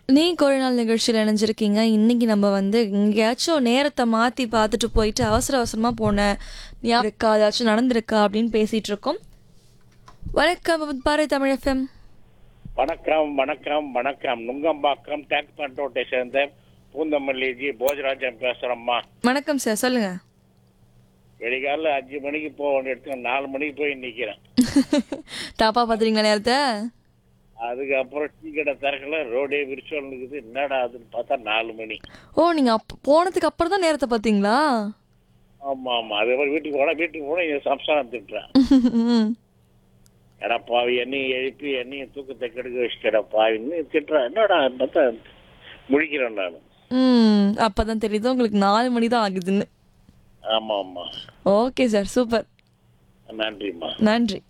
நீங்க ஒரு நாள் நிகழ்ச்சியில் இணைஞ்சிருக்கீங்க இன்னைக்கு நம்ம வந்து எங்கேயாச்சும் நேரத்தை மாற்றி பார்த்துட்டு போயிட்டு அவசர அவசரமாக போன ஞாபகம் இருக்கா ஏதாச்சும் நடந்திருக்கா அப்படின்னு பேசிட்டு இருக்கோம் வணக்கம் பாரு தமிழ் எஃப்எம் வணக்கம் வணக்கம் வணக்கம் நுங்கம்பாக்கம் டேங்க் பண்டோட்டை சேர்ந்த பூந்தமல்லிஜி போஜராஜன் பேசுறேம்மா வணக்கம் சார் சொல்லுங்க வெளிகாலில் அஞ்சு மணிக்கு போக வேண்டிய இடத்துக்கு நாலு மணிக்கு போய் நிற்கிறேன் தாப்பா பார்த்துறீங்களா நேரத்தை அதுக்கப்புறம் டீ கடை திறக்கல ரோடே விரிச்சல் இருக்குது என்னடா அதுன்னு பார்த்தா நாலு மணி ஓ நீங்கள் அப் போனதுக்கு அப்புறம் தான் நேரத்தை பார்த்தீங்களா ஆமா ஆமா அதே மாதிரி வீட்டுக்கு போனா வீட்டுக்கு போனா என் சம்சாரம் திட்டுறேன் எடா பாவி என்னையும் எழுப்பி என்னையும் தூக்கத்தை கெடுக்க வச்சுட்டா பாவின்னு திட்டுறேன் என்னடா பார்த்தா முழிக்கிறேன் நான் ம் அப்போ தான் தெரியுது உங்களுக்கு நாலு மணி தான் ஆகுதுன்னு ஆமா ஆமா ஓகே சார் சூப்பர் நன்றிம்மா நன்றி